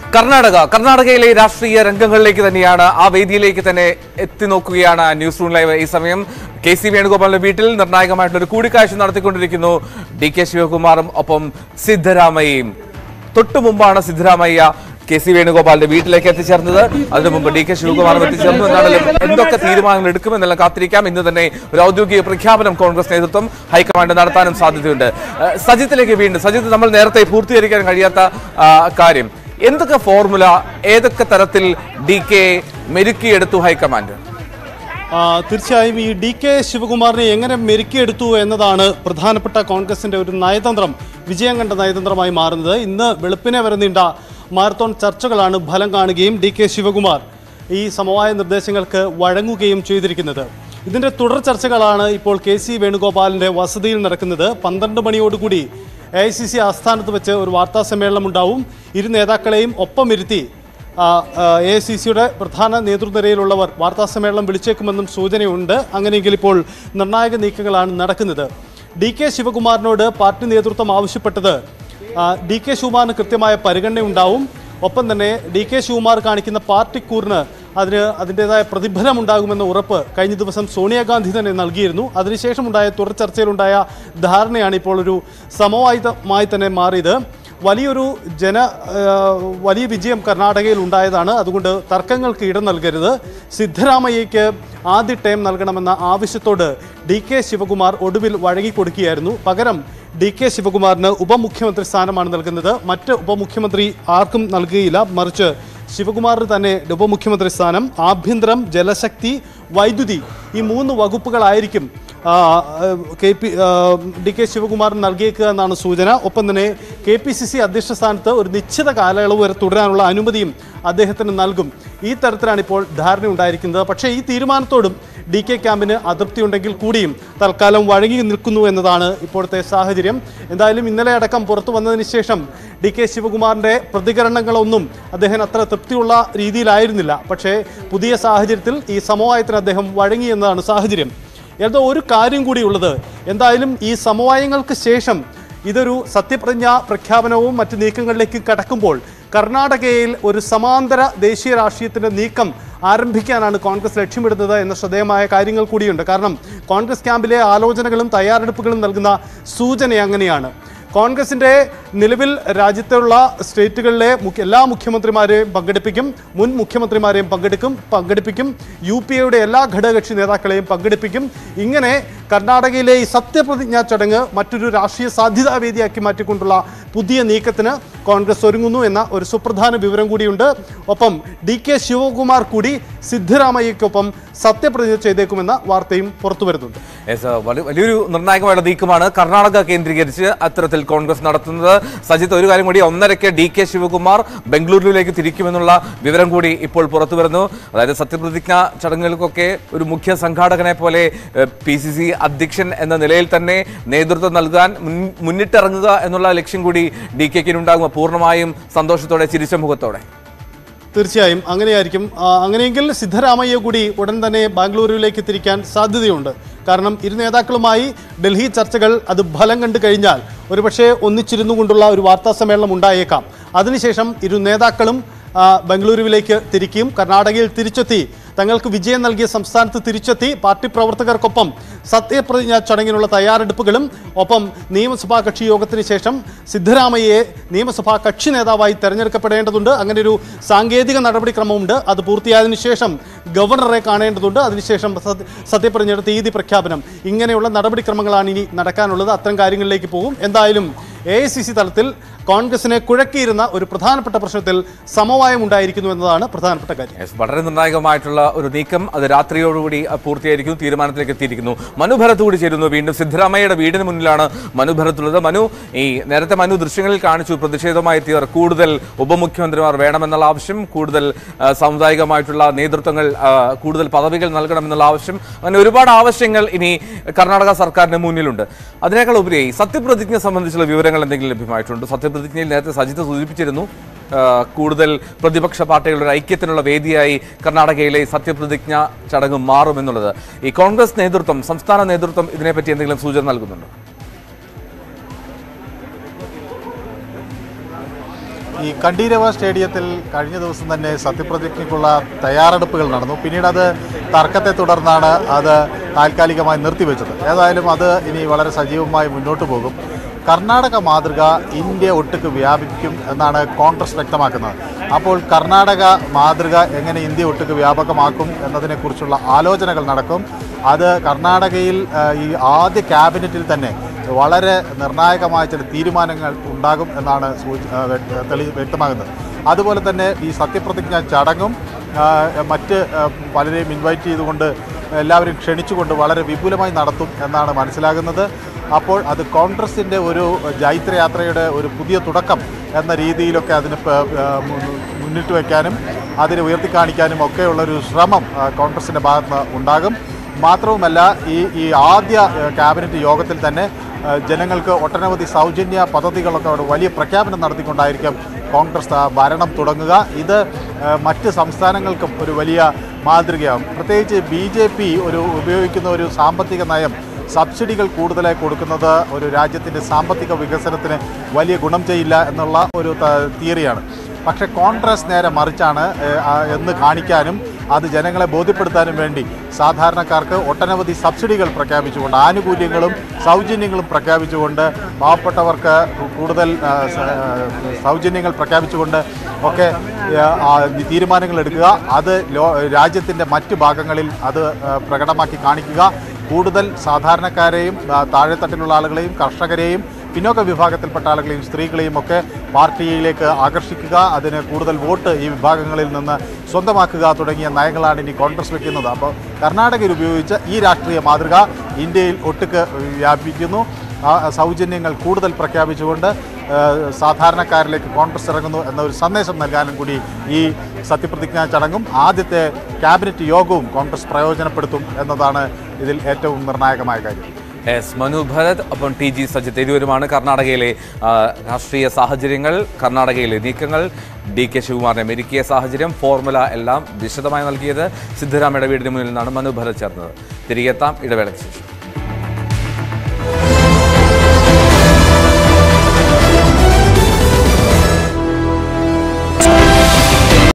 കർണാടക കർണാടകയിലെ രാഷ്ട്രീയ രംഗങ്ങളിലേക്ക് തന്നെയാണ് ആ വേദിയിലേക്ക് തന്നെ എത്തി നോക്കുകയാണ് ന്യൂസ് റൂം ലൈവ് ഈ സമയം കെ സി വേണുഗോപാലിന്റെ വീട്ടിൽ നിർണായകമായിട്ടുള്ള ഒരു കൂടിക്കാഴ്ച നടത്തിക്കൊണ്ടിരിക്കുന്നു ഡി കെ ശിവകുമാറും ഒപ്പം സിദ്ധരാമയ്യയും തൊട്ടു മുമ്പാണ് സിദ്ധരാമയ്യ കെ സി വേണുഗോപാലിന്റെ വീട്ടിലേക്ക് എത്തിച്ചേർന്നത് അതിനു മുമ്പ് ഡി കെ ശിവകുമാറും എത്തിച്ചേർന്നു എന്നാണല്ലോ എന്തൊക്കെ തീരുമാനങ്ങൾ എടുക്കുമെന്നെല്ലാം കാത്തിരിക്കാം ഇന്ന് തന്നെ ഒരു ഔദ്യോഗിക പ്രഖ്യാപനം കോൺഗ്രസ് നേതൃത്വം ഹൈക്കമാൻഡ് നടത്താനും സാധ്യതയുണ്ട് ഏഹ് സജിത്തിലേക്ക് വീണ്ടും സജിത്ത് നമ്മൾ നേരത്തെ പൂർത്തീകരിക്കാൻ കഴിയാത്ത ആ, കാര്യം എന്തൊക്കെ ഫോർമുല ഏതൊക്കെ തരത്തിൽ ഡി കെ മെരുക്കിയെടുത്തു ഹൈക്കമാൻഡ് ആ, തീർച്ചയായും ഈ ഡി കെ ശിവകുമാറിനെ എങ്ങനെ മെരുക്കിയെടുത്തു എന്നതാണ് പ്രധാനപ്പെട്ട കോൺഗ്രസിന്റെ ഒരു നയതന്ത്രം വിജയം കണ്ട നയതന്ത്രമായി മാറുന്നത് ഇന്ന് വെളുപ്പിനെ വരെ നീണ്ട മാരത്തോൺ ചർച്ചകളാണ് ഫലം കാണുകയും ഡി കെ ശിവകുമാർ ഈ സമവായ നിർദ്ദേശങ്ങൾക്ക് വഴങ്ങുകയും ചെയ്തിരിക്കുന്നത് ഇതിന്റെ തുടർ ചർച്ചകളാണ് ഇപ്പോൾ കെ സി വേണുഗോപാലിന്റെ വസതിയിൽ നടക്കുന്നത് പന്ത്രണ്ട് മണിയോടുകൂടി എ ഐ സി സി ആസ്ഥാനത്ത് വെച്ച് ഒരു വാർത്താ സമ്മേളനം ഉണ്ടാവും ഇരു നേതാക്കളെയും ഒപ്പമിരുത്തി എ ഐ സി സിയുടെ പ്രധാന നേതൃനിരയിലുള്ളവർ വാർത്താസമ്മേളനം വിളിച്ചേക്കുമെന്നും സൂചനയുണ്ട് അങ്ങനെയെങ്കിൽ ഇപ്പോൾ നിർണായക നീക്കങ്ങളാണ് നടക്കുന്നത് ഡി കെ ശിവകുമാറിനോട് പാർട്ടി നേതൃത്വം ആവശ്യപ്പെട്ടത് ആ, ഡി കെ ശിവകുമാറിന് കൃത്യമായ പരിഗണന ഉണ്ടാവും ഒപ്പം തന്നെ ഡി കെ ശിവകുമാർ കാണിക്കുന്ന പാർട്ടിക്കൂറിന് അതിന് അതിൻ്റെതായ പ്രതിഫലം ഉണ്ടാകുമെന്ന ഉറപ്പ് കഴിഞ്ഞ ദിവസം സോണിയാഗാന്ധി തന്നെ നൽകിയിരുന്നു അതിനുശേഷം ഉണ്ടായ തുടർ ചർച്ചയിലുണ്ടായ ധാരണയാണ് ഇപ്പോൾ ഒരു സമവായുധമായി തന്നെ മാറിയത് വലിയൊരു ജന ആ, വലിയ വിജയം കർണാടകയിൽ ഉണ്ടായതാണ് അതുകൊണ്ട് തർക്കങ്ങൾക്ക് ഇടം നൽകരുത് സിദ്ധരാമയ്യയ്ക്ക് ആദ്യ ടൈം നൽകണമെന്ന ആവശ്യത്തോട് ഡി കെ ശിവകുമാർ ഒടുവിൽ വഴങ്ങിക്കൊടുക്കുകയായിരുന്നു പകരം ഡി കെ ശിവകുമാറിന് ഉപമുഖ്യമന്ത്രി സ്ഥാനമാണ് നൽകുന്നത് മറ്റ് ഉപമുഖ്യമന്ത്രി ആർക്കും നൽകുകയില്ല മറിച്ച് ശിവകുമാറിന് തന്നെ ഉപമുഖ്യമന്ത്രി സ്ഥാനം ആഭ്യന്തരം ജലശക്തി വൈദ്യുതി ഈ മൂന്ന് വകുപ്പുകളായിരിക്കും ആ, ആ, കെ പി ആ, ഡി കെ ശിവകുമാറിന് നൽകിയേക്കുക എന്നാണ് സൂചന ഒപ്പം തന്നെ കെ പി സി സി അധ്യക്ഷ സ്ഥാനത്ത് ഒരു നിശ്ചിത കാലയളവ് വരെ തുടരാനുള്ള അനുമതിയും അദ്ദേഹത്തിന് നൽകും ഈ തരത്തിലാണ് ഇപ്പോൾ ധാരണ ഉണ്ടായിരിക്കുന്നത് പക്ഷേ ഈ തീരുമാനത്തോടും ഡി കെ ക്യാമ്പിന് അതൃപ്തി ഉണ്ടെങ്കിൽ കൂടിയും തൽക്കാലം വഴങ്ങി നിൽക്കുന്നു എന്നതാണ് ഇപ്പോഴത്തെ സാഹചര്യം എന്തായാലും ഇന്നലെ അടക്കം പുറത്തു വന്നതിന് ശേഷം ഡി കെ ശിവകുമാറിന്റെ പ്രതികരണങ്ങളൊന്നും അദ്ദേഹം അത്ര തൃപ്തിയുള്ള രീതിയിലായിരുന്നില്ല പക്ഷേ പുതിയ സാഹചര്യത്തിൽ ഈ സമവായത്തിന് അദ്ദേഹം വഴങ്ങി എന്നതാണ് സാഹചര്യം എന്തോ ഒരു കാര്യം കൂടിയുള്ളത് എന്തായാലും ഈ സമവായങ്ങൾക്ക് ശേഷം ഇതൊരു സത്യപ്രതിജ്ഞ പ്രഖ്യാപനവും മറ്റ് നീക്കങ്ങളിലേക്ക് കടക്കുമ്പോൾ കർണാടകയിൽ ഒരു സമാന്തര ദേശീയ രാഷ്ട്രീയത്തിന്റെ നീക്കം ആരംഭിക്കാനാണ് കോൺഗ്രസ് ലക്ഷ്യമിടുന്നത് എന്ന ശ്രദ്ധേയമായ കാര്യങ്ങൾ കൂടിയുണ്ട് കാരണം കോൺഗ്രസ് ക്യാമ്പിലെ ആലോചനകളും തയ്യാറെടുപ്പുകളും നൽകുന്ന സൂചന അങ്ങനെയാണ് കോൺഗ്രസിന്റെ നിലവിൽ രാജ്യത്തുള്ള സ്റ്റേറ്റുകളിലെ മുഖ്യ- എല്ലാ മുഖ്യമന്ത്രിമാരെയും പങ്കെടുപ്പിക്കും മുൻ മുഖ്യമന്ത്രിമാരെയും പങ്കെടുക്കും പങ്കെടുപ്പിക്കും യു പി എയുടെ എല്ലാ ഘടകകക്ഷി നേതാക്കളെയും പങ്കെടുപ്പിക്കും ഇങ്ങനെ കർണാടകയിലെ ഈ സത്യപ്രതിജ്ഞാ ചടങ്ങ് മറ്റൊരു രാഷ്ട്രീയ സാധ്യതാ വേദിയാക്കി മാറ്റിക്കൊണ്ടുള്ള പുതിയ നീക്കത്തിന് കോൺഗ്രസ് ഒരുങ്ങുന്നു എന്ന ഒരു സുപ്രധാന വിവരം കൂടിയുണ്ട് ഒപ്പം ഡി കെ ശിവകുമാർ കൂടി സിദ്ധരാമയ്യക്കൊപ്പം സത്യപ്രതിജ്ഞ ചെയ്തേക്കുമെന്ന വാർത്തയും പുറത്തു വരുന്നുണ്ട് Yes, sir. വലി- വലിയൊരു നിർണായകമായ നീക്കമാണ് കർണാടക കേന്ദ്രീകരിച്ച് അത്തരത്തിൽ കോൺഗ്രസ് നടത്തുന്നത് സജിത്ത് ഒരു കാര്യം കൂടി ഒന്നരയ്ക്ക് ഡി കെ ശിവകുമാർ ബംഗളൂരുവിലേക്ക് തിരിക്കുമെന്നുള്ള വിവരം കൂടി ഇപ്പോൾ പുറത്തു വരുന്നു അതായത് സത്യപ്രതിജ്ഞ ചടങ്ങുകൾക്കൊക്കെ ഒരു മുഖ്യ സംഘാടകനെ പോലെ പി സി സി അധ്യക്ഷൻ എന്ന നിലയിൽ തന്നെ നേതൃത്വം നൽകാൻ മുൻ- മുന്നിട്ടിറങ്ങുക എന്നുള്ള ലക്ഷ്യം കൂടി ഡി കെക്കിനുണ്ടാകും പൂർണ്ണമായും സന്തോഷത്തോടെ ചിരിച്ച മുഖത്തോടെ തീർച്ചയായും അങ്ങനെയായിരിക്കും ആ, അങ്ങനെയെങ്കിൽ സിദ്ധരാമയ്യ കൂടി ഉടൻ തന്നെ ബാംഗ്ലൂരുവിലേക്ക് തിരിക്കാൻ സാധ്യതയുണ്ട് കാരണം ഇരു നേതാക്കളുമായി ഡൽഹി ചർച്ചകൾ അത് ഫലം കണ്ടു കഴിഞ്ഞാൽ ഒരുപക്ഷെ ഒന്നിച്ചിരുന്നു കൊണ്ടുള്ള ഒരു വാർത്താ സമ്മേളനം ഉണ്ടായേക്കാം അതിനുശേഷം ഇരു നേതാക്കളും ആ, ബംഗളൂരുവിലേക്ക് തിരിക്കും കർണാടകയിൽ തിരിച്ചെത്തി തങ്ങൾക്ക് വിജയം നൽകിയ സംസ്ഥാനത്ത് തിരിച്ചെത്തി പാർട്ടി പ്രവർത്തകർക്കൊപ്പം സത്യപ്രതിജ്ഞാ ചടങ്ങിനുള്ള തയ്യാറെടുപ്പുകളും ഒപ്പം നിയമസഭാ കക്ഷി യോഗത്തിന് ശേഷം സിദ്ധരാമയ്യയെ നിയമസഭാ കക്ഷി നേതാവായി തെരഞ്ഞെടുക്കപ്പെടേണ്ടതുണ്ട് അങ്ങനെ ഒരു സാങ്കേതിക നടപടിക്രമമുണ്ട് അത് പൂർത്തിയായതിനു ശേഷം ഗവർണറെ കാണേണ്ടതുണ്ട് അതിനുശേഷം സത്യ- സത്യപ്രതിജ്ഞയുടെ തീയതി പ്രഖ്യാപനം ഇങ്ങനെയുള്ള നടപടിക്രമങ്ങളാണ് ഇനി നടക്കാനുള്ളത് അത്തരം കാര്യങ്ങളിലേക്ക് പോകും എന്തായാലും എ ഐ സി സി തലത്തിൽ കോൺഗ്രസിനെ കുഴക്കിയിരുന്ന ഒരു പ്രധാനപ്പെട്ട പ്രശ്നത്തിൽ സമവായം ഉണ്ടായിരിക്കുന്നു എന്നതാണ് പ്രധാനപ്പെട്ട കാര്യം Yes, വളരെ നിർണായകമായിട്ടുള്ള ഒരു നീക്കം അത് രാത്രിയോടുകൂടി അഹ് പൂർത്തിയായിരിക്കുന്നു തീരുമാനത്തിലേക്ക് എത്തിയിരിക്കുന്നു മനു ഭരത് കൂടി ചേരുന്നു വീണ്ടും സിദ്ധരാമയ്യയുടെ വീടിന് മുന്നിലാണ് മനു ഭരത് ഉള്ളത് മനു ഈ നേരത്തെ മനു ദൃശ്യങ്ങളിൽ കാണിച്ചു പ്രതിഷേധമായി എത്തിയവർ കൂടുതൽ ഉപമുഖ്യമന്ത്രിമാർ വേണമെന്നുള്ള ആവശ്യം കൂടുതൽ ആ, സാമുദായികമായിട്ടുള്ള നേതൃത്വങ്ങൾ ആ, കൂടുതൽ പദവികൾ നൽകണമെന്നുള്ള ആവശ്യം അങ്ങനെ ഒരുപാട് ആവശ്യങ്ങൾ ഇനി കർണാടക സർക്കാരിന് മുന്നിലുണ്ട് അതിനേക്കാൾ ഉപരിയായി സത്യപ്രതിജ്ഞ സംബന്ധിച്ചുള്ള വിവരങ്ങൾ എന്തെങ്കിലും ലഭ്യമായിട്ടുണ്ട് സത്യപ്രതിജ്ഞയിൽ നേരത്തെ സജിത്ത് സൂചിപ്പിച്ചിരുന്നു ആ, കൂടുതൽ പ്രതിപക്ഷ പാർട്ടികളുടെ ഒരു ഐക്യത്തിനുള്ള വേദിയായി കർണാടകയിലെ സത്യപ്രതിജ്ഞ ചടങ്ങ് മാറുമെന്നുള്ളത് ഈ കോൺഗ്രസ് നേതൃത്വം സംസ്ഥാന നേതൃത്വം ഇതിനെപ്പറ്റി എന്തെങ്കിലും സൂചന നൽകുന്നുണ്ടോ ഈ കണ്ടീരവ സ്റ്റേഡിയത്തിൽ കഴിഞ്ഞ ദിവസം തന്നെ സത്യപ്രതിജ്ഞയ്ക്കുള്ള തയ്യാറെടുപ്പുകൾ നടന്നു പിന്നീട് അത് തർക്കത്തെ തുടർന്നാണ് അത് താൽക്കാലികമായി നിർത്തിവെച്ചത് ഏതായാലും അത് ഇനി വളരെ സജീവമായി മുന്നോട്ട് പോകും കർണാടക മാതൃക ഇന്ത്യ ഒട്ടുക്ക് വ്യാപിക്കും എന്നാണ് കോൺഗ്രസ് വ്യക്തമാക്കുന്നത് അപ്പോൾ കർണാടക മാതൃക എങ്ങനെ ഇന്ത്യ ഒട്ടുക്ക് വ്യാപകമാക്കും എന്നതിനെക്കുറിച്ചുള്ള ആലോചനകൾ നടക്കും അത് കർണാടകയിൽ ആ, ഈ ആദ്യ ക്യാബിനറ്റിൽ തന്നെ വളരെ നിർണായകമായ ചില തീരുമാനങ്ങൾ ഉണ്ടാകും എന്നാണ് സൂചി- ആ, വ്യ- തെളി വ്യക്തമാകുന്നത് അതുപോലെ തന്നെ ഈ സത്യപ്രതിജ്ഞ ചടങ്ങും ആ, മറ്റ് ആ, പലരെയും ഇൻവൈറ്റ് ചെയ്തുകൊണ്ട് എല്ലാവരും ക്ഷണിച്ചുകൊണ്ട് വളരെ വിപുലമായി നടത്തും എന്നാണ് മനസ്സിലാകുന്നത് അപ്പോൾ അത് കോൺഗ്രസിൻ്റെ ഒരു ജൈത്രയാത്രയുടെ ഒരു പുതിയ തുടക്കം എന്ന രീതിയിലൊക്കെ അതിന് പ- ആ, മു- മുന്നിട്ട് വയ്ക്കാനും അതിനെ ഉയർത്തിക്കാണിക്കാനും ഒക്കെയുള്ളൊരു ശ്രമം ആ, കോൺഗ്രസിൻ്റെ ഭാഗത്ത് നിന്ന് ഉണ്ടാകും മാത്രവുമല്ല ഈ ഈ ആദ്യ ആ, ക്യാബിനറ്റ് യോഗത്തിൽ തന്നെ ആ, ജനങ്ങൾക്ക് ഒട്ടനവധി സൗജന്യ പദ്ധതികളൊക്കെ അവിടെ വലിയ പ്രഖ്യാപനം നടത്തിക്കൊണ്ടായിരിക്കും കോൺഗ്രസ് ആ ഭരണം തുടങ്ങുക ഇത് ആ, മറ്റ് സംസ്ഥാനങ്ങൾക്കും ഒരു വലിയ മാതൃകയാകും പ്രത്യേകിച്ച് ബി ജെ പി ഒരു ഉപയോഗിക്കുന്ന ഒരു സാമ്പത്തിക നയം സബ്സിഡികൾ കൂടുതലായി കൊടുക്കുന്നത് ഒരു രാജ്യത്തിൻ്റെ സാമ്പത്തിക വികസനത്തിന് വലിയ ഗുണം ചെയ്യില്ല എന്നുള്ള ഒരു ത- തിയറിയാണ് പക്ഷേ കോൺഗ്രസ് നേരെ മറിച്ചാണ് ഏഹ്, ആ, എന്ന് കാണിക്കാനും അത് ജനങ്ങളെ ബോധ്യപ്പെടുത്താനും വേണ്ടി സാധാരണക്കാർക്ക് ഒട്ടനവധി സബ്സിഡികൾ പ്രഖ്യാപിച്ചുകൊണ്ട് ആനുകൂല്യങ്ങളും സൗജന്യങ്ങളും പ്രഖ്യാപിച്ചുകൊണ്ട് പാവപ്പെട്ടവർക്ക് കൂടുതൽ ആ, സ- ആ, സൗജന്യങ്ങൾ പ്രഖ്യാപിച്ചുകൊണ്ട് ഒക്കെ ആ, ആ, തീരുമാനങ്ങൾ എടുക്കുക അത് ലോ രാജ്യത്തിൻ്റെ മറ്റ് ഭാഗങ്ങളിൽ അത് ആ, പ്രകടമാക്കി കാണിക്കുക കൂടുതൽ സാധാരണക്കാരെയും ആ, താഴെത്തട്ടിലുള്ള ആളുകളെയും കർഷകരെയും പിന്നോക്ക വിഭാഗത്തിൽപ്പെട്ട ആളുകളെയും സ്ത്രീകളെയും ഒക്കെ പാർട്ടിയിലേക്ക് ആകർഷിക്കുക അതിന് കൂടുതൽ വോട്ട് ഈ വിഭാഗങ്ങളിൽ നിന്ന് സ്വന്തമാക്കുക തുടങ്ങിയ നയങ്ങളാണ് ഇനി കോൺഗ്രസ് വെക്കുന്നത് അപ്പോൾ കർണാടകയിൽ ഉപയോഗിച്ച ഈ രാഷ്ട്രീയ മാതൃക ഇന്ത്യയിൽ ഒട്ടുക്ക് വ്യാപിക്കുന്നു ആ സൗജന്യങ്ങൾ കൂടുതൽ പ്രഖ്യാപിച്ചുകൊണ്ട് ആ, സാധാരണക്കാരിലേക്ക് കോൺഗ്രസ് ഇറങ്ങുന്നു എന്ന ഒരു സന്ദേശം നൽകാനും കൂടി ഈ സത്യപ്രതിജ്ഞാ ചടങ്ങും ആദ്യത്തെ ക്യാബിനറ്റ് യോഗവും കോൺഗ്രസ് പ്രയോജനപ്പെടുത്തും എന്നതാണ് ഇതിൽ ഏറ്റവും നിർണായകമായ കാര്യം എസ് മനു ഭരത് ഒപ്പം ടി ജി സജിത്ത് ഇരുവരുമാണ് കർണാടകയിലെ ആ, രാഷ്ട്രീയ സാഹചര്യങ്ങൾ കർണാടകയിലെ നീക്കങ്ങൾ ഡി കെ ശിവകുമാറിനെ മെരുക്കിയ സാഹചര്യം ഫോർമുല എല്ലാം വിശദമായി നൽകിയത് സിദ്ധരാമയുടെ വീടിന് മുന്നിൽ നിന്നാണ് മനു ഭരത് ചേർന്നത് തിരികെത്താം ഇടവേളയ്ക്ക് ശേഷം